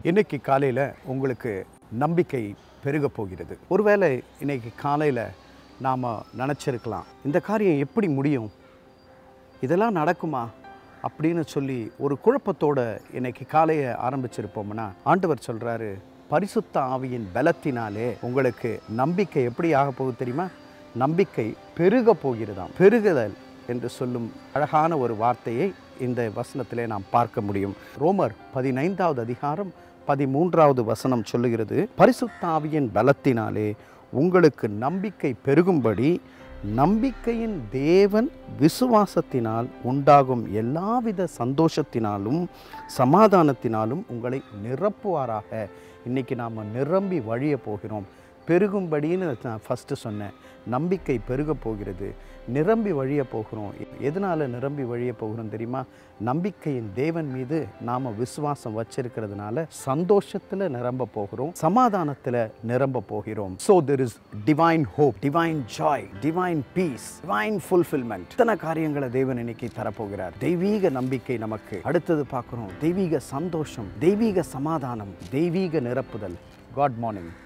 இன்னைக்கு காலையில் உங்களுக்கு நம்பிக்கை பெருக போகிறது ஒருவேளை இன்னைக்கு காலையில் நாம் நினச்சிருக்கலாம் இந்த காரியம் எப்படி முடியும் இதெல்லாம் நடக்குமா அப்படின்னு சொல்லி ஒரு குழப்பத்தோட இன்னைக்கு காலையை ஆரம்பிச்சிருப்போம்னா ஆண்டவர் சொல்றாரு பரிசுத்த ஆவியின் பலத்தினாலே உங்களுக்கு நம்பிக்கை எப்படி ஆக போகுது தெரியுமா நம்பிக்கை பெருக போகிறதாம் பெருகுதல் என்று சொல்லும் அழகான ஒரு வார்த்தையை இந்த வசனத்திலே நாம் பார்க்க முடியும் ரோமர் பதினைந்தாவது அதிகாரம் பதிமூன்றாவது வசனம் சொல்லுகிறது பரிசுத்த ஆவியின் பலத்தினாலே உங்களுக்கு நம்பிக்கை பெருகும்படி நம்பிக்கையின் தேவன் விசுவாசத்தினால் உண்டாகும் எல்லாவித சந்தோஷத்தினாலும் சமாதானத்தினாலும் உங்களை நிரப்புவாராக இன்னைக்கு நாம் நிரம்பி வழிய போகிறோம் பெருகும்படின்னு நான் ஃபஸ்ட்டு சொன்னேன் நம்பிக்கை பெருக போகிறது நிரம்பி வழிய போகிறோம் எதனால் நிரம்பி வழிய போகிறோம் தெரியுமா நம்பிக்கையின் தேவன் மீது நாம் விசுவாசம் வச்சிருக்கிறதுனால சந்தோஷத்தில் நிரம்ப போகிறோம் சமாதானத்தில் நிரம்ப போகிறோம் so there is divine hope divine joy divine peace divine fulfilment இத்தனை காரியங்களை தேவன் இன்னைக்கு தரப்போகிறார் தெய்வீக நம்பிக்கை நமக்கு அடுத்தது பார்க்குறோம் தெய்வீக சந்தோஷம் தெய்வீக சமாதானம் தெய்வீக நிரப்புதல் காட் மார்னிங்